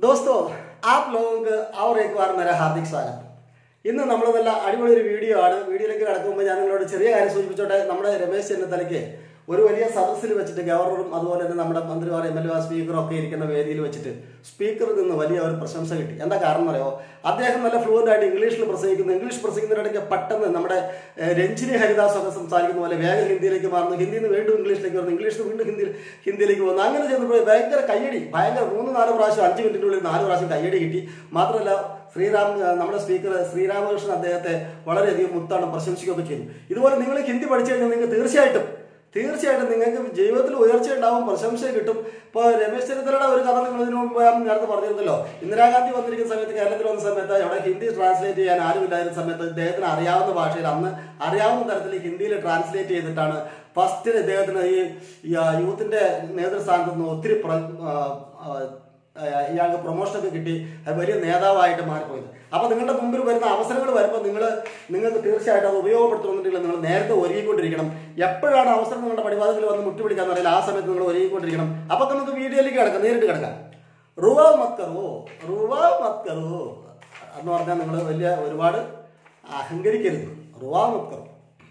दोस्तों आप लोगों को और एक बार मेरा हार्दिक स्वागत ഇന്ന് നമ്മൾ നല്ല അടിപൊളി ഒരു വീഡിയോ ആണ് വീഡിയോയിലേക്ക് കടക്കുമ്പോൾ ഞാൻ നിങ്ങളോട് ചെറിയ കാര്യം സൂചിപ്പിച്ചോട്ടെ നമ്മുടെ രമേശ് ചെന്നിത്തലയ്ക്ക് ഒരു വലിയ സദസ്സിൽ വെച്ചിട്ട് ഗവർണറും അതുപോലെ തന്നെ നമ്മുടെ മന്ത്രിമാർ എം എൽ എ സ്പീക്കറും ഒക്കെ ഇരിക്കുന്ന വേദിയിൽ വെച്ചിട്ട് സ്പീക്കറിൽ നിന്ന് വലിയ ഒരു പ്രശംസ കിട്ടി എന്താ കാരണം അറിയോ അദ്ദേഹം നല്ല ഫ്ലുവൻ്റ് ആയിട്ട് ഇംഗ്ലീഷിൽ പ്രസംഗിക്കുന്നു ഇംഗ്ലീഷ് പ്രസംഗിക്കുന്നതിനിടയ്ക്ക് പെട്ടെന്ന് നമ്മുടെ ഏഹ്, രഞ്ജിനി ഹരിദാസ് ഒക്കെ സംസാരിക്കുന്ന പോലെ വേഗം ഹിന്ദിയിലേക്ക് മാറുന്നു ഹിന്ദിയിൽ നിന്ന് വീണ്ടും ഇംഗ്ലീഷിലേക്ക് വരുന്നു ഇംഗ്ലീഷിൽ നിന്ന് വീണ്ടും ഹിന്ദിയിൽ ഹിന്ദിയിലേക്ക് പോകുന്നു അങ്ങനെ ചെന്നപ്പോൾ ഭയങ്കര കയ്യടി ഭയങ്കര മൂന്ന് നാല് പ്രാവശ്യം അഞ്ച് മിനിറ്റിനുള്ളിൽ നാല് പ്രാവശ്യം കയ്യടി കിട്ടി മാത്രമല്ല ശ്രീറാം ഏഹ്, നമ്മുടെ സ്പീക്കർ ശ്രീരാമകൃഷ്ണൻ അദ്ദേഹത്തെ വളരെയധികം മുത്താണ് പ്രശംസിക്കുകയൊക്കെ ചെയ്തു ഇതുപോലെ നിങ്ങൾ ഹിന്ദി പഠിച്ചു കഴിഞ്ഞാൽ നിങ്ങൾക്ക് തീർച്ചയായിട്ടും തീർച്ചയായിട്ടും നിങ്ങൾക്ക് ജീവിതത്തിൽ ഉയർച്ച ഉണ്ടാവും പ്രശംസ കിട്ടും ഇപ്പോൾ രമേശ് ചെന്നിത്തലയുടെ ഒരു കഥ നിങ്ങൾ ഇതിനു മുമ്പ് ഞാൻ നേരത്തെ പറഞ്ഞിരുന്നല്ലോ ഇന്ദിരാഗാന്ധി വന്നിരിക്കുന്ന സമയത്ത് കേരളത്തിൽ വന്ന സമയത്ത് അവിടെ ഹിന്ദി ട്രാൻസ്ലേറ്റ് ചെയ്യാൻ ആരുമില്ലായിരുന്ന സമയത്ത് ഇദ്ദേഹത്തിന് അറിയാവുന്ന ഭാഷയിൽ അന്ന് അറിയാവുന്ന തരത്തിൽ ഹിന്ദിയിൽ ട്രാൻസ്ലേറ്റ് ചെയ്തിട്ടാണ് ഫസ്റ്റ് ഇദ്ദേഹത്തിന് ഈ ഈ, ആ, യൂത്തിന്റെ നേതൃസ്ഥാനത്ത് നിന്ന് ഒത്തിരി പ്ര- ആ, ആ, ആ, ഇയാൾക്ക് പ്രൊമോഷനൊക്കെ കിട്ടി അത് വലിയ നേതാവായിട്ട് മാറിപ്പോയത് അപ്പൊ നിങ്ങളുടെ മുമ്പിൽ വരുന്ന അവസരങ്ങൾ വരുമ്പോൾ നിങ്ങൾ നിങ്ങൾക്ക് തീർച്ചയായിട്ടും അത് ഉപയോഗപ്പെടുത്തുന്നുണ്ടെങ്കിൽ നിങ്ങൾ നേരത്തെ ഒരുങ്ങിക്കൊണ്ടിരിക്കണം എപ്പോഴാണ് അവസരം നിങ്ങളുടെ പടിവാദത്തിൽ വന്ന് മുട്ടുപിടിക്കാൻ അറിയില്ല ആ സമയത്ത് നിങ്ങൾ ഒരുങ്ങിക്കൊണ്ടിരിക്കണം അപ്പൊ നമുക്ക് വീഡിയോയിലേക്ക് കിടക്കാം നേരിട്ട് കിടക്കാം റുവാവ് മത്കറോ റുവാവ് മത്കറോ എന്ന് പറഞ്ഞാൽ നിങ്ങൾ വലിയ ഒരുപാട് അഹങ്കരിക്കരുത് റുവാവ് മത്കറോ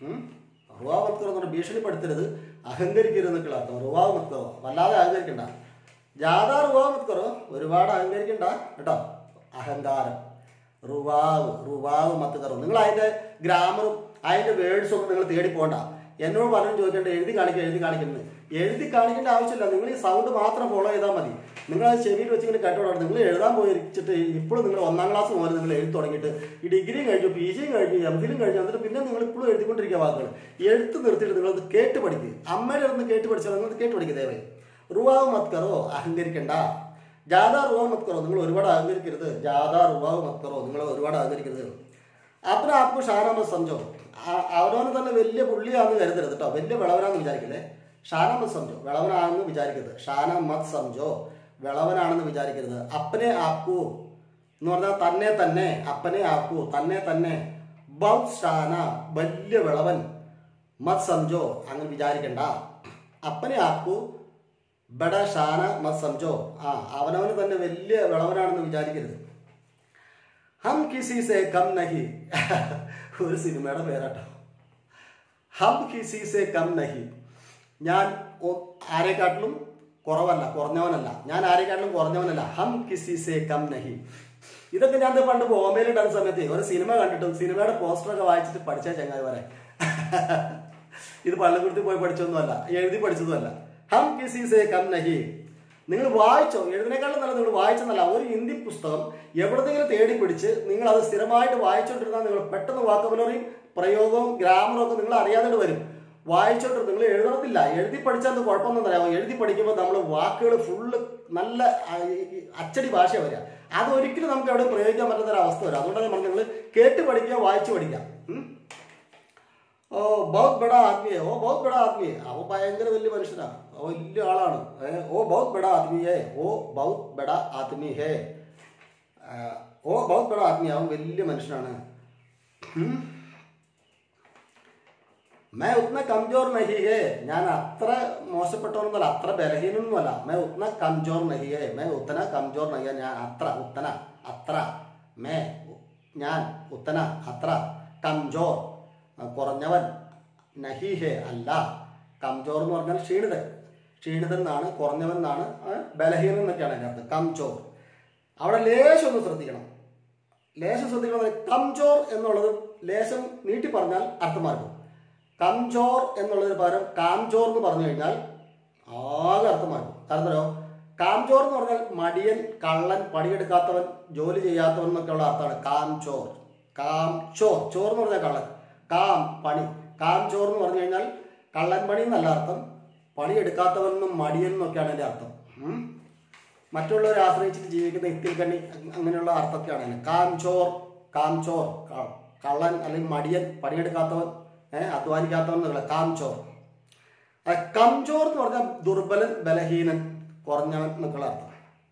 റുവാവ് മത്കറോ എന്ന് പറഞ്ഞാൽ ഭീഷണിപ്പെടുത്തരുത് അഹങ്കരിക്കരുത് എന്നൊക്കെയുള്ള അർത്ഥം റുവാവ് മത്കറോ വല്ലാതെ അഹങ്കരിക്കണ്ട ജാഥാ റുവാവ് മത്കറോ ഒരുപാട് അഹങ്കരിക്കണ്ട കേട്ടോ അഹങ്കാരം റുവാവ് റുവാവ് മത്തുകറോ നിങ്ങൾ അതിന്റെ ഗ്രാമറും അതിന്റെ വേർഡ്സും ഒക്കെ നിങ്ങൾ തേടി പോകണ്ട എന്നോട് പലരും ചോദിക്കേണ്ട എഴുതി കാണിക്കുക എഴുതി കാണിക്കുന്നത് എഴുതി കാണിക്കേണ്ട ആവശ്യമില്ല നിങ്ങൾ ഈ സൗണ്ട് മാത്രം ഫോളോ ചെയ്താൽ മതി നിങ്ങൾ അത് ചെവിയിൽ വെച്ച് ഇങ്ങനെ കേട്ടോടാണ് നിങ്ങൾ എഴുതാൻ പോയിരിച്ചിട്ട് ഇപ്പോഴും നിങ്ങൾ ഒന്നാം ക്ലാസ് മുതൽ നിങ്ങൾ എഴുതി തുടങ്ങിയിട്ട് ഈ ഡിഗ്രിയും കഴിഞ്ഞു പി ജിയും കഴിഞ്ഞു എം ഫിലും കഴിഞ്ഞു എന്നിട്ട് പിന്നെ നിങ്ങൾ ഇപ്പോഴും എഴുതിക്കൊണ്ടിരിക്കുക വാക്കുകൾ എഴുത്ത് നിർത്തിയിട്ട് നിങ്ങളത് കേട്ട് പഠിക്കുക അമ്മയുടെ അടുത്ത് കേട്ട് പഠിച്ചാൽ നിങ്ങൾ കേട്ട് പഠിക്കുക ദയവായി റുവാവ് മത്കറോ അഹങ്കരിക്കണ്ട ജാഥാ റുവാവ് മത്കറോ നിങ്ങൾ ഒരുപാട് അഹങ്കരിക്കരുത് ജാഥാ റുവാവ് മത്കറോ നിങ്ങൾ ഒരുപാട് അഹങ്കരിക്കരുത് അപ്പന ആപ്പ് ഷാനാമ സംജോ ആ- അവനവന് തന്നെ വലിയ പുള്ളിയാണെന്ന് കരുതരുത് കേട്ടോ വലിയ വിളവനാന്ന് വിചാരിക്കില്ലേ ഷാനാമത് സംജോ വിളവനാണെന്ന് വിചാരിക്കരുത് ഷാന മത് സംജോ വിളവനാണെന്ന് വിചാരിക്കരുത് അപ്പനെ ആക്കൂ എന്ന് പറഞ്ഞാൽ തന്നെ തന്നെ അപ്പനെ ആക്കൂ തന്നെ തന്നെ ബൗ ഷാന വലിയ വിളവൻ മത് സംജോ അങ്ങനെ വിചാരിക്കണ്ട അപ്പനെ ആക്കൂ ബഡ ഷാന മത് സംജോ ആ അവനവന് തന്നെ വലിയ വിളവനാണെന്ന് വിചാരിക്കരുത് ഹം കിസി സെ കം നഹി ഒരു സിനിമയുടെ പേരാട്ടോ ഹം കിസി സെ കം നഹി ഞാൻ ഒ- ആരെക്കാട്ടിലും കുറവല്ല കുറഞ്ഞവനല്ല ഞാൻ ആരെക്കാട്ടിലും കുറഞ്ഞവനല്ല ഹം കിസി സെ കം നഹി ഇതൊക്കെ ഞാൻ ദേ പണ്ട് ബോംബെയിൽ ഉണ്ടായിരുന്ന സമയത്ത് ഒരു സിനിമ കണ്ടിട്ടും സിനിമയുടെ പോസ്റ്ററൊക്കെ വായിച്ചിട്ട് പഠിച്ച ചങ്ങാതിമാരെ ഇത് പള്ളിക്കുടത്തിൽ പോയി പഠിച്ചൊന്നുമല്ല എഴുതി പഠിച്ചതുമല്ല ഹം കിസി സെ കം നഹി നിങ്ങൾ വായിച്ചോ എഴുതിനേക്കാളും നല്ല നിങ്ങൾ വായിച്ചെന്നല്ല ഒരു ഹിന്ദി പുസ്തകം എവിടെന്നെങ്കിലും തേടി പിടിച്ച് നിങ്ങൾ അത് സ്ഥിരമായിട്ട് വായിച്ചോണ്ടിരുന്നാൽ നിങ്ങൾ പെട്ടെന്ന് വാക്കബുലറിയും പ്രയോഗവും ഗ്രാമറും ഒക്കെ നിങ്ങൾ അറിയാതെ വരും വായിച്ചോണ്ട് നിങ്ങൾ എഴുതണമെന്നില്ല എഴുതി പഠിച്ചാൽ അത് കുഴപ്പമൊന്നും അറിയാമോ എഴുതി പഠിക്കുമ്പോൾ നമ്മൾ വാക്കുകൾ ഫുള്ള് നല്ല ആ, ഈ അച്ചടി ഭാഷ വരിക അത് ഒരിക്കലും നമുക്ക് അവിടെ പ്രയോഗിക്കാൻ പറ്റുന്ന ഒരു അവസ്ഥ വരും അതുകൊണ്ടാണ് ഞാൻ പറഞ്ഞത് നിങ്ങൾ കേട്ട് പഠിക്കുക വായിച്ചു പഠിക്കുക ഉം? ഓ ബൗത് ബഡ ആദ്മി ഓ ബൗത് ബഡ ആദ്മി അവ ഭയങ്കര വലിയ മനുഷ്യനാ അവ വലിയ ആളാണ് ഏ, ഓ ബൗത് ബഡ ആദ്മി ഹേ ഓ ബൗത് ബഡ ആദ്മി ഹേ ആ, ഓ ബൗത് ബഡ ആദ്മി അവൻ വലിയ മനുഷ്യനാണ് ഉം. മേ ഉത്ന കംജോർ നഹി ഹേ ഞാൻ അത്ര മോശപ്പെട്ടവനൊന്നുമല്ല അത്ര ബലഹീനൊന്നുമല്ല മേ ഉത്ന കംജോർ നഹി ഹേ മേ ഉത്തന കംജോർ നഹി ഹേ. ഞാൻ അത്ര ഉത്തന അത്ര മേ ഞാൻ ഉത്തന അത്ര കംജോർ ആ, കുറഞ്ഞവൻ നഹി ഹേ അല്ല കംജോർ എന്ന് പറഞ്ഞാൽ ക്ഷീണിതൻ ക്ഷീണിതൻ എന്നാണ് കുറഞ്ഞവൻ എന്നാണ് ആ, ബലഹീനൻ എന്നൊക്കെയാണ് അതിൻ്റെ അർത്ഥം കംജോർ അവിടെ ലേശം ഒന്ന് ശ്രദ്ധിക്കണം ലേശം ശ്രദ്ധിക്കണം കംജോർ എന്നുള്ളത് ലേശം നീട്ടി പറഞ്ഞാൽ അർത്ഥം മാറും കംജോർ എന്നുള്ളതിന് പകരം കാംജോർ എന്ന് പറഞ്ഞു കഴിഞ്ഞാൽ ആകെ അർത്ഥം മാറും കാരണം എന്താ കാംജോർ എന്ന് പറഞ്ഞാൽ മടിയൻ കള്ളൻ പണിയെടുക്കാത്തവൻ ജോലി ചെയ്യാത്തവൻ എന്നൊക്കെയുള്ള അർത്ഥമാണ് കാംചോർ കാംചോർ ചോർ എന്ന് പറഞ്ഞാൽ കള്ളൻ കാം പണി കാംചോർ എന്ന് പറഞ്ഞു കഴിഞ്ഞാൽ കള്ളൻ പണി എന്നല്ല അർത്ഥം പണിയെടുക്കാത്തവനെന്നും മടിയൻ എന്നൊക്കെയാണ് എൻ്റെ അർത്ഥം ഉം. മറ്റുള്ളവരെ ആശ്രയിച്ചിട്ട് ജീവിക്കുന്ന ഇത്തിൽ കണ്ണി അങ്ങനെയുള്ള അർത്ഥമൊക്കെയാണ് അതിന് കാംചോർ കാംചോർ ക- കള്ളൻ അല്ലെങ്കിൽ മടിയൻ പണിയെടുക്കാത്തവൻ ഏഹ് അധ്വാനിക്കാത്തവൻ എന്നുള്ള കാംചോർ ആ കംചോർ എന്ന് പറഞ്ഞാൽ ദുർബലൻ ബലഹീനൻ കുറഞ്ഞവൻ എന്നൊക്കെയുള്ള അർത്ഥം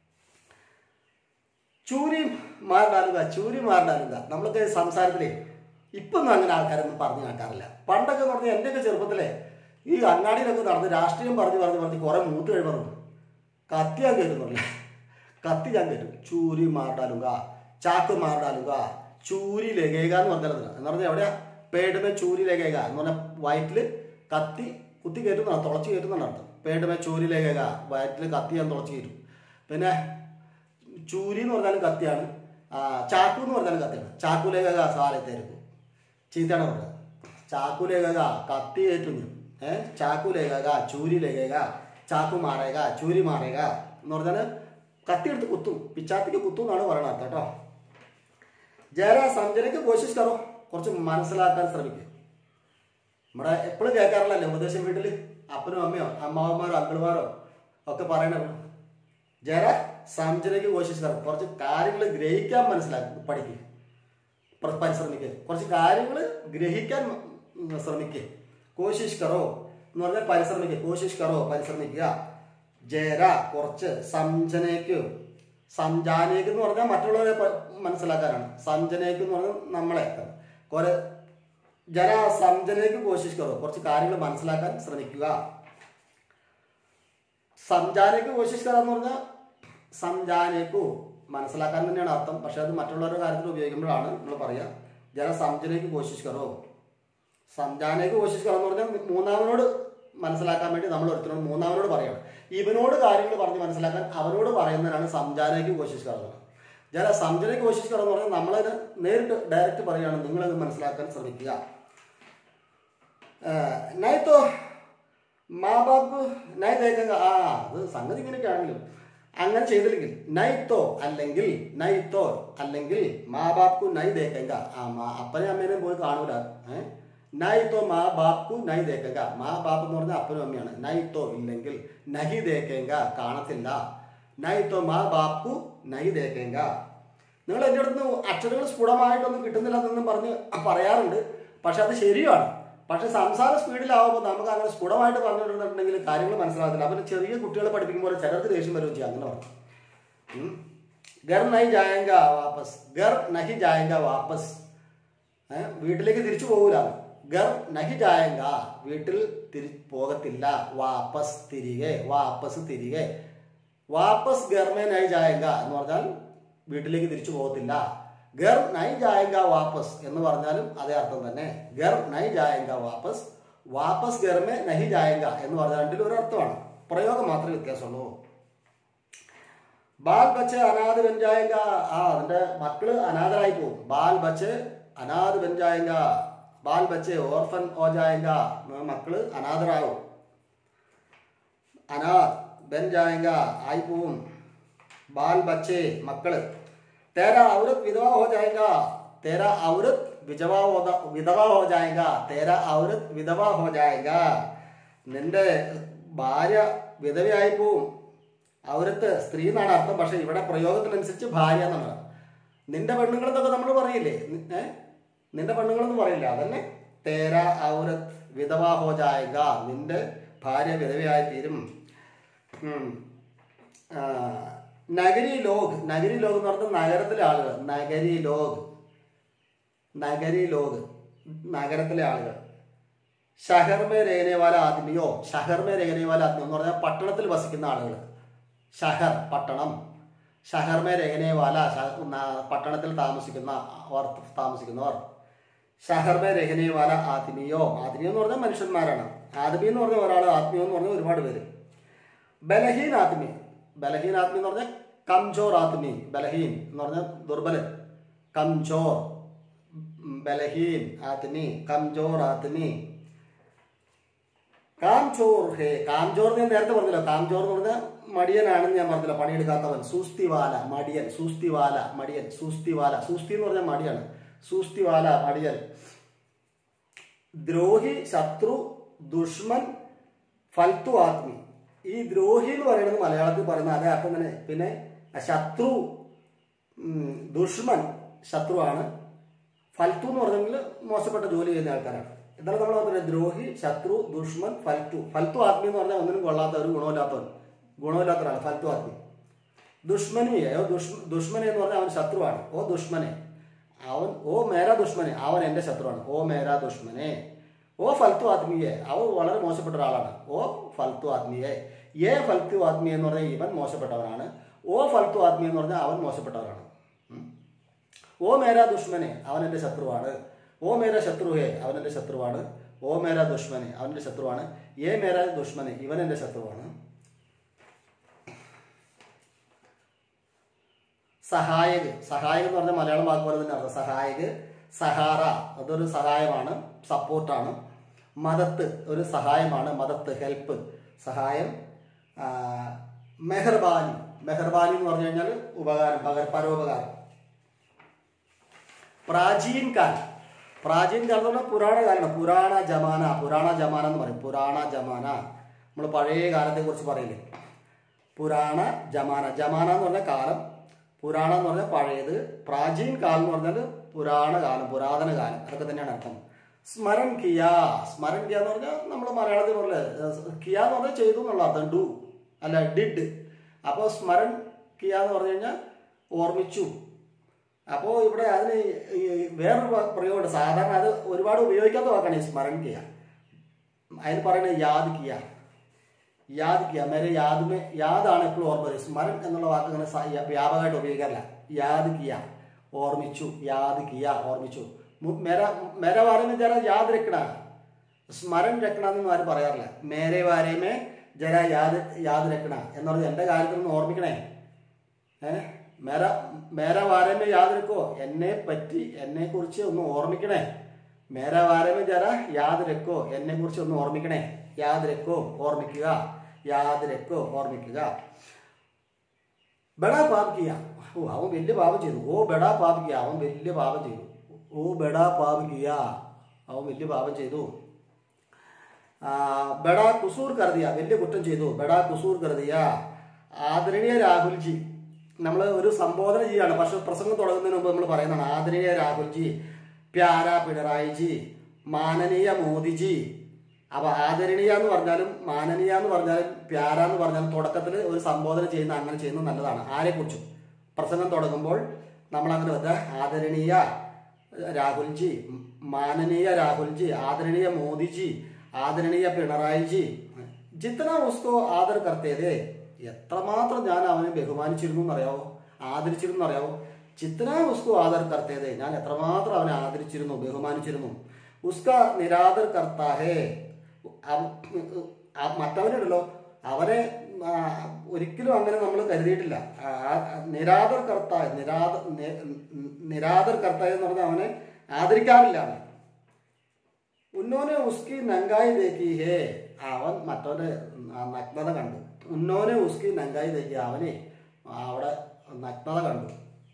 ചൂരി മാറിടാനുക ചൂരി മാറിടാനുക നമ്മളൊക്കെ സംസാരത്തിലേ ഇപ്പൊന്നും അങ്ങനെ ആൾക്കാരൊന്നും പറഞ്ഞു കേൾക്കാറില്ല പണ്ടൊക്കെ എന്ന് പറഞ്ഞാൽ എൻ്റെയൊക്കെ ചെറുപ്പത്തിലെ ഈ അങ്ങാടിയിലൊക്കെ നടന്ന് രാഷ്ട്രീയം പറഞ്ഞു പറഞ്ഞു പറഞ്ഞ് കുറെ മൂത്ത് കഴിവറുണ്ട് കത്തിയാൻ കയറുന്നില്ല കത്തി ഞാൻ കയറ്റും ചൂരി മാർഡാലുക ചാക്ക് മാർഡാലുക ചൂരി ലഗേക എന്ന് പറഞ്ഞത് എന്ന് പറഞ്ഞാൽ എവിടെയാ പേടുമേ ചൂരി ലഗേക എന്ന് പറഞ്ഞാൽ വയറ്റിൽ കത്തി കുത്തി കയറ്റുന്നതാണ് തുളച്ച് കയറ്റുന്നതാണ് അർത്ഥം പേടുമേ ചൂരി ലഗേക വയറ്റിൽ കത്തി ഞാൻ തുളച്ച് കയറ്റും പിന്നെ ചൂരി എന്ന് പറഞ്ഞാലും കത്തിയാണ് ആ, ചാക്കു എന്ന് പറഞ്ഞാലും കത്തിയാണ് ചാക്കുലേഖക സാലത്തായിരിക്കും ചീത്തയാണ് പറഞ്ഞത് ചാക്കുലേഖക കത്തി ഏറ്റുന്നു ഏ ചാക്കുലേഖക ചൂരി ലേഖക ചാക്കു മാറേക ചൂരി മാറേക എന്ന് പറഞ്ഞാൽ കത്തി എടുത്ത് കുത്തും പിച്ചാത്തിക്ക് കുത്തും എന്നാണ് പറയണത് അർത്ഥം കേട്ടോ ജയല സംജനയ്ക്ക് കോശിച്ച് കറോ കുറച്ച് മനസ്സിലാക്കാൻ ശ്രമിക്കുക നമ്മുടെ എപ്പോഴും കേൾക്കാറില്ലല്ലോ ഉപദേശം വീട്ടിൽ അപ്പനും അമ്മയോ അമ്മാവന്മാരോ അങ്കിൾമാരോ ഒക്കെ പറയണത് ജര സംജനയ്ക്ക് കോശിച്ച് കറോ കുറച്ച് കാര്യങ്ങൾ ഗ്രഹിക്കാൻ മനസ്സിലാക്കി പഠിക്കുക പ്ര- പരിശ്രമിക്കുക കുറച്ച് കാര്യങ്ങൾ ഗ്രഹിക്കാൻ ഉം, ശ്രമിക്കുക കോശിഷ് കറോ എന്ന് പറഞ്ഞാൽ പരിശ്രമിക്കുക കോശിഷ് കറോ പരിശ്രമിക്കുക ജര കുറച്ച് സംജനയ്ക്ക് സംജാനേക്ക് എന്ന് പറഞ്ഞാൽ മറ്റുള്ളവരെ പ- മനസ്സിലാക്കാനാണ് സംജനയ്ക്ക് എന്ന് പറഞ്ഞാൽ നമ്മളെ കുറെ ജര സംജനയ്ക്ക് കോശിഷ് കറോ കുറച്ച് കാര്യങ്ങൾ മനസ്സിലാക്കാൻ ശ്രമിക്കുക സംജാനയ്ക്ക് കോശിഷ് കറ എന്ന് പറഞ്ഞാൽ സംജാനേക്കു മനസ്സിലാക്കാൻ തന്നെയാണ് അർത്ഥം പക്ഷെ അത് മറ്റുള്ളവരുടെ കാര്യത്തിൽ ഉപയോഗിക്കുമ്പോഴാണ് നമ്മൾ പറയുക ജന സംജനയ്ക്ക് കോശിഷ് കറോ സംജാനയ്ക്ക് കോശിഷ് കറോ എന്ന് പറഞ്ഞാൽ മൂന്നാമനോട് മനസ്സിലാക്കാൻ വേണ്ടി നമ്മൾ ഒരുത്തരോട് മൂന്നാമനോട് പറയണം ഇവനോട് കാര്യങ്ങൾ പറഞ്ഞ് മനസ്സിലാക്കാൻ അവനോട് പറയുന്നതിനാണ് സംജാനയ്ക്ക് കോശിഷ് കറോ ജന സംജനയ്ക്ക് കോശിഷ് കറോ എന്ന് പറഞ്ഞാൽ നമ്മളത് നേരിട്ട് ഡയറക്റ്റ് പറയുകയാണ് നിങ്ങളത് മനസ്സിലാക്കാൻ ശ്രമിക്കുക नहीं तो മാ ബാപ്പ് നൈ ദേഖങ്ക ആ അത് സംഗതി ഇങ്ങനെയൊക്കെ ആണെങ്കിലും അങ്ങനെ ചെയ്തില്ലെങ്കിൽ നൈത്തോ അല്ലെങ്കിൽ നൈത്തോ അല്ലെങ്കിൽ മാ ബാപ്കു നൈ ദേഖങ്ക ആ മാ അപ്പനെ അമ്മേനെയും പോയി കാണൂല ഏഹ് നൈത്തോ മാ ബാപ്കു നൈ ദേഖങ്ക മാ ബാപ്പ് എന്ന് പറഞ്ഞാൽ അപ്പനും അമ്മയാണ് നൈത്തോ ഇല്ലെങ്കിൽ നഹി ദേഖേങ്ക കാണത്തില്ല നൈത്തോ മാ ബാപ്കു നൈ ദേഖേങ്ക നിങ്ങൾ എൻ്റെ അടുത്ത് അക്ഷരങ്ങൾ സ്ഫുടമായിട്ടൊന്നും കിട്ടുന്നില്ല എന്നൊന്നും പറഞ്ഞ് പറയാറുണ്ട് പക്ഷെ അത് ശരിയാണ് പക്ഷെ സംസാര സ്പീഡിലാവുമ്പോൾ നമുക്ക് അങ്ങനെ സ്ഫുടമായിട്ട് പറഞ്ഞിട്ടുണ്ടെങ്കിൽ കാര്യങ്ങൾ മനസ്സിലാകത്തില്ല അപ്പം ചെറിയ കുട്ടികളെ പഠിപ്പിക്കുമ്പോൾ ചിലർക്ക് ദേഷ്യം വരും ചെയ്യും അങ്ങനെ പറഞ്ഞു ഉം. ഗർ നഹി ജായങ്ക വാപ്പസ് ഗർ നഹി ജായങ്ക വാപ്പസ് ഏ? വീട്ടിലേക്ക് തിരിച്ചു പോകൂല ഗർ നഹി ജായങ്ക വീട്ടിൽ തിരി പോകത്തില്ല വാപ്പസ് തിരികെ വാപ്പസ് തിരികെ വാപ്പസ് ഗർമേ നൈ ജായങ്ക എന്ന് പറഞ്ഞാൽ വീട്ടിലേക്ക് തിരിച്ചു പോകത്തില്ല ഗർ നൈ ജായങ്ക വാപ്പസ് എന്ന് പറഞ്ഞാലും അതേ അർത്ഥം തന്നെ ഗർ നൈ ജായങ്ക വാപ്പസ് വാപ്പസ് ഗർമേ നഹി ജായങ്ക എന്ന് പറഞ്ഞാൽ രണ്ടിലും ഒരു അർത്ഥമാണ് പ്രയോഗം മാത്രമേ വ്യത്യാസമുള്ളൂ ബാൽ ബച്ച് അനാഥ ബെഞ്ചായങ്ക ആ അതിന്റെ മക്കള് അനാഥരായി പോകും ബാൽ ബച്ച് അനാഥ ബെഞ്ചായങ്ക ബാൽ ബച്ച് ഓർഫൻ ഓജായങ്ക മക്കള് അനാഥരാകും അനാഥ് ബെഞ്ചായങ്ക ആയി പോവും ബാൽ ബച്ചെ മക്കള് തേര ഔരത് വിധവ ഹോ ജായങ്ക തേര ഔരത് വിധവ ഹോ വിധവ ഹോ ജായങ്ക തേര ഔരത് വിധവ ഹോ ജായങ്ക നിന്റെ ഭാര്യ വിധവയായി പോവും ഔരത്ത് സ്ത്രീ എന്നാണ് അർത്ഥം പക്ഷെ ഇവിടെ പ്രയോഗത്തിനനുസരിച്ച് ഭാര്യ എന്നാണ് നിന്റെ പെണ്ണുങ്ങൾ എന്നൊക്കെ നമ്മൾ പറയില്ലേ നി- ഏ നിന്റെ പെണ്ണുങ്ങളെന്ന് പറയില്ല അതന്നെ തേര ഔരത് വിധവ ഹോ ജായങ്ക നിന്റെ ഭാര്യ വിധവയായി തീരും ഉം. ആ, നഗരി ലോക് നഗരി ലോക് എന്ന് പറഞ്ഞാൽ നഗരത്തിലെ ആളുകൾ നഗരി ലോക് നഗരി ലോക് നഗരത്തിലെ ആളുകൾ ഷഹർമേ രഹനേവാല ആദ്മിയോ ഷഹർമേ രഹനേവാല ആദ്മിയോ എന്ന് പറഞ്ഞാൽ പട്ടണത്തിൽ വസിക്കുന്ന ആളുകൾ ഷഹർ പട്ടണം ഷഹർമേ രഹനേവാല ഷ- ന- പട്ടണത്തിൽ താമസിക്കുന്ന അവർ താമസിക്കുന്നവർ ഷഹർമേ രഹനേവാല ആത്മീയോ ആത്മീയോ എന്ന് പറഞ്ഞാൽ മനുഷ്യന്മാരാണ് ആദ്മി എന്ന് പറഞ്ഞ ഒരാൾ ആത്മീയോ എന്ന് പറഞ്ഞാൽ ഒരുപാട് പേര് ബലഹീൻ ആത്മി ബലഹീൻ ആത്മി എന്ന് പറഞ്ഞാൽ കംജോർ ആത്മി ബലഹീൻ എന്ന് പറഞ്ഞാൽ ദുർബലൻ കംജോർ ഉം, ബലഹീൻ ആത്മി കംജോർ ആത്മി കാംചോർ ഹേ കാംചോർ ഞാൻ നേരത്തെ പറഞ്ഞല്ലോ കാംചോർ എന്ന് പറഞ്ഞാൽ മടിയനാണെന്ന് ഞാൻ പറഞ്ഞില്ല പണിയെടുക്കാത്തവൻ സൂസ്തിവാല മടിയൻ സൂസ്തിവാല മടിയൻ സൂസ്തിവാല സൂസ്തി എന്ന് പറഞ്ഞാൽ മടിയാണ് സൂസ്തിവാല മടിയൻ ദ്രോഹി ശത്രു ദുഷ്മൻ ഫൽത്തു ആത്മി ഈ ദ്രോഹി എന്ന് പറയുന്നത് മലയാളത്തിൽ പറയുന്ന അതേ അർത്ഥം തന്നെ പിന്നെ ശത്രു ഉം, ദുഷ്മൻ ശത്രുവാണ് ഫൽത്തു എന്ന് പറഞ്ഞെങ്കിൽ മോശപ്പെട്ട ജോലി ചെയ്യുന്ന ആൾക്കാരാണ് എന്താണ് നമ്മൾ പറഞ്ഞത് ദ്രോഹി ശത്രു ദുഷ്മൻ ഫൽത്തു ഫൽത്തു ആത്മി എന്ന് പറഞ്ഞാൽ ഒന്നിനും കൊള്ളാത്ത ഒരു ഗുണമില്ലാത്തവൻ ഗുണമില്ലാത്ത ഒരാൾ ഫൽത്തു ആത്മി ദുഷ്മനിയെ ഓ ദുഷ് ദുഷ്മനെ എന്ന് പറഞ്ഞാൽ അവൻ ശത്രുവാണ് ഓ ദുഷ്മനെ അവൻ ഓ മേരാ ദുഷ്മനെ അവൻ എൻ്റെ ശത്രുവാണ് ഓ മേരാ ദുഷ്മനെ ഓ ഫൽത്തു ആത്മീയെ അവൻ വളരെ മോശപ്പെട്ട ഒരാളാണ് ഓ ഫൽത്തു ആത്മീയെ ഏ ഫൽത്തു ആത്മീയ എന്ന് പറഞ്ഞാൽ ഇവൻ മോശപ്പെട്ടവനാണ് ഓ ഫൽത്തു ആത്മീയ എന്ന് പറഞ്ഞാൽ അവൻ മോശപ്പെട്ടവരാണ് ഉം. ഓ മേരാ ദുഷ്മനെ അവൻ എൻ്റെ ശത്രുവാണ് ഓ മേരാ ശത്രുഹേ അവൻ എൻ്റെ ശത്രുവാണ് ഓ മേരാ ദുഷ്മനെ അവൻ്റെ ശത്രുവാണ് ഏ മേരാ ദുഷ്മനെ ഇവൻ എൻ്റെ ശത്രുവാണ് സഹായക് സഹായക് എന്ന് പറഞ്ഞാൽ മലയാളം വാക്ക് പോലെ തന്നെ അർത്ഥം സഹായക് സഹാറ അതൊരു സഹായമാണ് സപ്പോർട്ടാണ് മദത്ത് ഒരു സഹായമാണ് മദത്ത് ഹെൽപ്പ് സഹായം ആ, മെഹർബാനി മെഹർബാനി എന്ന് പറഞ്ഞു കഴിഞ്ഞാൽ ഉപകാരം പകർ പരോപകാരം പ്രാചീൻ കാലം പ്രാചീൻ കാലം എന്ന് പറഞ്ഞാൽ പുരാണ കാലമാണ് പുരാണ ജമാന പുരാണ ജമാന എന്ന് പറയും പുരാണ ജമാന നമ്മൾ പഴയ കാലത്തെ കുറിച്ച് പറയില്ലേ പുരാണ ജമാന ജമാന എന്ന് പറഞ്ഞാൽ കാലം പുരാണം എന്ന് പറഞ്ഞാൽ പഴയത് പ്രാചീൻ കാലം എന്ന് പറഞ്ഞാൽ പുരാണ കാലം പുരാതന കാലം അതൊക്കെ തന്നെയാണ് അർത്ഥം സ്മരൺ കിയ സ്മരൺ കിയ എന്ന് പറഞ്ഞാൽ നമ്മൾ മലയാളത്തിൽ പറഞ്ഞ കിയ എന്ന് പറഞ്ഞാൽ ചെയ്തു എന്നുള്ള അർത്ഥം ഡു അല്ല ഡിഡ് അപ്പോൾ സ്മരൺ കിയ എന്ന് പറഞ്ഞു കഴിഞ്ഞാൽ ഓർമ്മിച്ചു അപ്പോൾ ഇവിടെ അതിന് ഈ വേറൊരു വാ- പ്രയോഗമുണ്ട് സാധാരണ അത് ഒരുപാട് ഉപയോഗിക്കാത്ത വാക്കാണ് ഈ സ്മരൺ കിയ അതിന് പറയുന്നത് യാദ് കിയ യാദ് കിയ മേരെ യാദ് മേ യാദാണ് എപ്പോഴും ഓർമ്മ വരും സ്മരൺ എന്നുള്ള വാക്ക് ഇങ്ങനെ സ- യ- വ്യാപകമായിട്ട് ഉപയോഗിക്കാറില്ല യാദ് കിയ ഓർമ്മിച്ചു യാദ് കിയ ഓർമ്മിച്ചു മു- മേര മേര വാരമേ ജര യാദ് രക്കണ സ്മരൺ രക്കണ എന്നൊന്നും ആരും പറയാറില്ല മേരെ വാരമേ ജര യാദ് യാദ് രക്കണ എന്ന് പറഞ്ഞാൽ എൻ്റെ കാര്യത്തിൽ ഒന്ന് ഓർമ്മിക്കണേ ഏഹ് മേര മേര വാരമേ യാതൊരുക്കോ എന്നെ പറ്റി എന്നെ കുറിച്ച് ഒന്ന് ഓർമ്മിക്കണേ മേര വാരമേ ജര യാതൊരുക്കോ എന്നെ കുറിച്ച് ഒന്ന് ഓർമ്മിക്കണേ യാതൊരുക്കോ ഓർമ്മിക്കുക യാതൊരുക്കോ ഓർമ്മിക്കുക ബെടാ പാപ് കിയ ഓ അവൻ വലിയ പാപം ചെയ്തു ഓ ബെടാ പാപ് കിയ അവൻ വലിയ പാപം ചെയ്തു ഓ ബെടാ പാപ് കിയ അവൻ വലിയ പാപം ചെയ്തു ആ, ബെടാ കുസൂർ കരുതിയ വലിയ കുറ്റം ചെയ്തു ബെടാ കുസൂർ കരുതിയ ആദരണീയ രാഹുൽജി നമ്മൾ ഒരു സംബോധന ചെയ്യാണ് പക്ഷെ പ്രസംഗം തുടങ്ങുന്നതിന് മുമ്പ് നമ്മൾ പറയുന്നതാണ് ആദരണീയ രാഹുൽജി പ്യാര പിണറായിജി മാനനീയ മോദിജി അപ്പൊ ആദരണീയ എന്ന് പറഞ്ഞാലും മാനനീയ എന്ന് പറഞ്ഞാലും പ്യാര എന്ന് പറഞ്ഞാലും തുടക്കത്തിൽ ഒരു സംബോധന ചെയ്യുന്ന അങ്ങനെ ചെയ്യുന്നത് നല്ലതാണ് ആരെക്കുറിച്ചും പ്രസംഗം തുടങ്ങുമ്പോൾ നമ്മൾ അങ്ങനെ വെച്ചാൽ ആദരണീയ രാഹുൽജി മാനനീയ രാഹുൽജി ആദരണീയ മോദിജി ആദരണീയ പിണറായിജി ജിത്തന ഉസ്കോ ആദർ കർത്തേതേ എത്രമാത്രം ഞാൻ അവനെ ബഹുമാനിച്ചിരുന്നു എന്നറിയാവോ ആദരിച്ചിരുന്നു എന്നറിയാവോ ചിത്തന ഉസ്കോ ആദർ കർത്തേതേ ഞാൻ എത്രമാത്രം അവനെ ആദരിച്ചിരുന്നു ബഹുമാനിച്ചിരുന്നു ഉസ്ക നിരാദർ കർത്താഹേ അവ- ആ മറ്റവനുണ്ടല്ലോ അവനെ ആ, ഒരിക്കലും അങ്ങനെ നമ്മൾ കരുതിയിട്ടില്ല ആ, ആ, നിരാദർ കർത്ത നിരാദ നി- നിരാദർ കർത്ത എന്ന് പറഞ്ഞാൽ അവനെ ആദരിക്കാറില്ല അവൻ ഉന്നോനെ ഉസ്കി നങ്കായി ദേക്കി ഹേ അവൻ മറ്റവന്റെ ആ നഗ്നത കണ്ടു ഉന്നോനെ ഉസ്കി നങ്കായി ദേക്കി അവനെ അവിടെ നഗ്നത കണ്ടു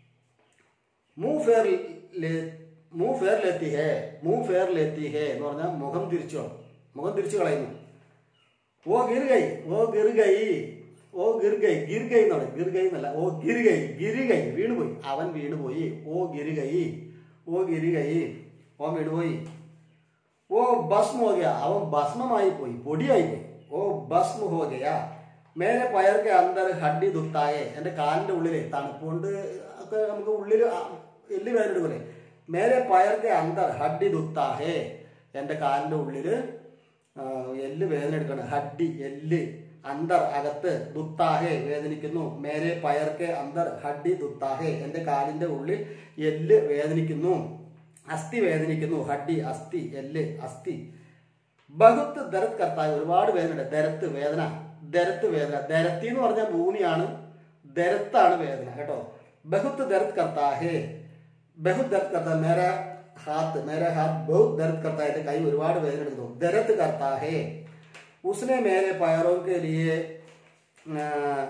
മൂ ഫേർ ലേ- മൂ ഫേർ ലെത്തി ഹേ മൂ ഫേർ ലെത്തി ഹേ എന്ന് പറഞ്ഞാൽ മുഖം തിരിച്ചു കളയും. മുഖം തിരിച്ചു കളയുന്നു ഓ ഗിർഗൈ ഓ ഗിർഗൈ ഓ ഗിർഗൈ ഗിർഗൈ എന്നാണ് ഗിർഗൈ എന്നല്ല ഓ ഗിർഗൈ ഗിരിഗൈ വീണുപോയി അവൻ വീണുപോയി ഓ ഗിരിഗൈ ഓ ഗിരിഗൈ ഓൻ വീണുപോയി ഓ ഭസ്മ ഹോ ഗയ അവൻ ഭസ്മമായി പോയി പൊടിയായി പോയി ഓ ഭസ്മ ഹോ ഗയ മേലെ പയർക്ക് അന്തർ ഹഡ്ഡി ദുത്തായെ എൻ്റെ കാലിൻ്റെ ഉള്ളിൽ തണുപ്പുകൊണ്ട് ഒക്കെ നമുക്ക് ഉള്ളിൽ എല്ല് വേദന എടുക്കൂലേ മേലെ പയർക്ക് അന്തർ ഹഡ്ഡി ദുത്താഹേ എൻ്റെ കാലിൻ്റെ ഉള്ളിൽ എല്ല് വേദന എടുക്കണം ഹഡ്ഡി എല്ല് അന്തർ അകത്ത് ദുത്താഹേ വേദനിക്കുന്നു മേരെ പയർക്ക് അന്തർ ഹഡ്ഡി ദുത്താഹേ എൻ്റെ കാലിൻ്റെ ഉള്ളിൽ എല്ല് വേദനിക്കുന്നു അസ്ഥി വേദനിക്കുന്നു ഹഡ്ഡി അസ്ഥി എല്ല് അസ്ഥി ബഹുത്ത് ദരത് കർത്താവ് ഒരുപാട് വേദനയുണ്ട് ദരത്ത് വേദന ദരത്ത് വേദന ദരത്തി എന്ന് പറഞ്ഞാൽ ഭൂമിയാണ് ദരത്താണ് വേദന കേട്ടോ ബഹുത്ത് ദരത് കർത്താഹേ ബഹുത് ദർദ് കർത്താ മേര ഹാത്ത് മേര ഹാത്ത് ബഹുത് ദർദ് കർത്താ എന്റെ കൈ ഒരുപാട് വേദന എടുക്കുന്നു ദരത് കർത്താ ഹേ ഉസ്നെ മേരെ പയറോ കെ ലിയെ ആ,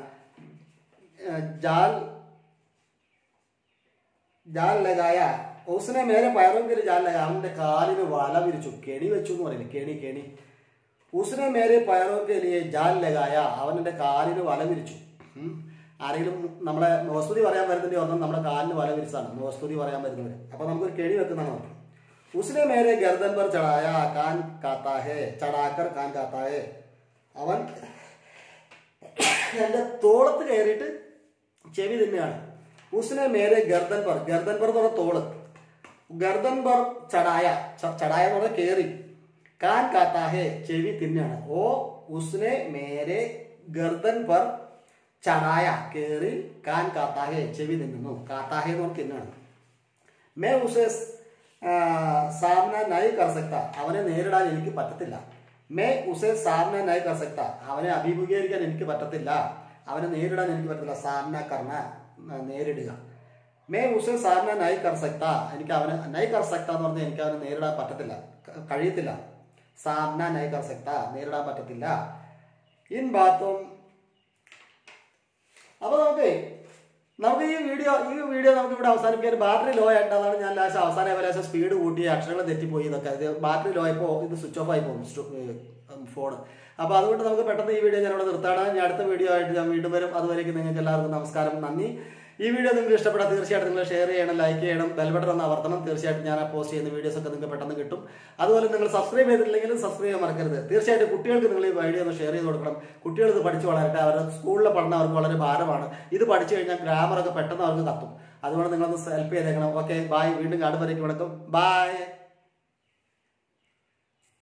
ആ, ജാൽ ജാൽ ലഗായ ഉസ്നെ മേരെ പയറോ കെ ലിയെ ജാൽ ലഗായ അവന്റെ കാലിന് വല വിരിച്ചു കെണി വെച്ചു എന്ന് പറയില്ല കെണി കെണി ഉസ്നെ മേരെ പയറോ കെ ലിയെ ജാൽ ലഗായ അവൻ എന്റെ കാലിന് വല വിരിച്ചു ഉം. ആരെങ്കിലും നമ്മളെ നോസ്തുതി പറയാൻ വരുന്നതിന്റെ ഒന്നും നമ്മുടെ കാലിന് വല വിരിച്ചാണ് നോസ്തുതി പറയാൻ വരുന്നവര് അപ്പൊ നമുക്കൊരു കെണി വെക്കുന്നതാണ് പറഞ്ഞത്. ഉസ്നെ മേരെ ഗർദൻ പർ ചടായ കാൻ കാത്താ ഹേ ചടാക്കർ കാൻ കാത്താ ഹേ അവൻ എന്റെ തോളത്ത് കയറിയിട്ട് ചെവി തന്നെയാണ് ഉസ്നെ മേരെ ഗർദൻ പർ ഗർദൻ പർ എന്ന് പറഞ്ഞ തോള് ഗർദൻ പർ ചടായ ച- ചടായ എന്ന് പറഞ്ഞാൽ കേറി കാൻ കാത്താഹേ ചെവി തിന്നാണ് ഓ ഉസ്നെ മേരെ ഗർദൻ പർ ചടായ കയറി കാൻ കാത്താഹെ ചെവി തിന്നുന്നു കാത്താഹെ എന്ന് പറഞ്ഞ് തിന്നാണ് മേ ഉസേ സാമന നൈ കർ സക്ത അവനെ നേരിടാൻ എനിക്ക് പറ്റത്തില്ല മേ ഉസേ സാമന നൈ കർ സക്ത അവനെ അഭിമുഖീകരിക്കാൻ എനിക്ക് പറ്റത്തില്ല അവനെ നേരിടാൻ എനിക്ക് പറ്റത്തില്ല സാമന കർണ ആ, നേരിടുക മേ ഉസേ സാമന നൈ കർ സക്ത എനിക്ക് അവന് നൈ കർ സക്ത എന്ന് പറഞ്ഞാൽ എനിക്ക് അവനെ നേരിടാൻ പറ്റത്തില്ല ക- കഴിയത്തില്ല സാമന നൈ കർ സക്ത നേരിടാൻ പറ്റത്തില്ല ഇൻ ബാത്തും അപ്പൊ നമുക്ക് നമുക്ക് ഈ വീഡിയോ ഈ വീഡിയോ നമുക്ക് ഇവിടെ അവസാനിപ്പിക്കാൻ ബാറ്ററി ലോ ആയിട്ട് അതാണ് ഞാൻ ലാസ്റ്റ് അവസാന ലേശം സ്പീഡ് കൂട്ടി അക്ഷരങ്ങൾ തെറ്റിപ്പോയി ഇതൊക്കെ ഇത് ബാറ്ററി ലോ ആയപ്പോൾ ഇത് സ്വിച്ച് ഓഫ് ആയി പോകും ഫോൺ അപ്പോൾ അതുകൊണ്ട് നമുക്ക് പെട്ടെന്ന് ഈ വീഡിയോ ഞാൻ ഇവിടെ നിർത്താണ് ഞാൻ അടുത്ത വീഡിയോ ആയിട്ട് ഞാൻ വീണ്ടും വരും അതുവരേക്ക് നിങ്ങൾക്ക് എല്ലാവർക്കും നമസ്കാരം നന്ദി ഈ വീഡിയോ നിങ്ങൾക്ക് ഇഷ്ടപ്പെട്ടാൽ തീർച്ചയായിട്ടും നിങ്ങൾ ഷെയർ ചെയ്യണം ലൈക്ക് ചെയ്യണം ബെൽബട്ടൺ ഒന്ന് അവർത്തണം തീർച്ചയായിട്ടും ഞാൻ ആ പോസ്റ്റ് ചെയ്യുന്ന വീഡിയോസ് ഒക്കെ നിങ്ങൾക്ക് പെട്ടെന്ന് കിട്ടും അതുപോലെ നിങ്ങൾ സബ്സ്ക്രൈബ് ചെയ്തിട്ടില്ലെങ്കിലും സബ്സ്ക്രൈബ് ചെയ്യാൻ മറക്കരുത് തീർച്ചയായിട്ടും കുട്ടികൾക്ക് നിങ്ങൾ ഈ വീഡിയോ ഒന്ന് ഷെയർ ചെയ്ത് കൊടുക്കണം കുട്ടികൾ ഇത് പഠിച്ചു വളരട്ടെ അവരുടെ സ്കൂളിലെ പഠനം അവർക്ക് വളരെ ഭാരമാണ് ഇത് പഠിച്ചു കഴിഞ്ഞാൽ ഗ്രാമറൊക്കെ പെട്ടെന്ന് അവർക്ക് കത്തും അതുകൊണ്ട് നിങ്ങളൊന്ന് ഹെൽപ്പ് ചെയ്തേക്കണം ഓക്കെ ബായ് വീണ്ടും കാണുമ്പോഴേക്കും വണക്കം ബായ്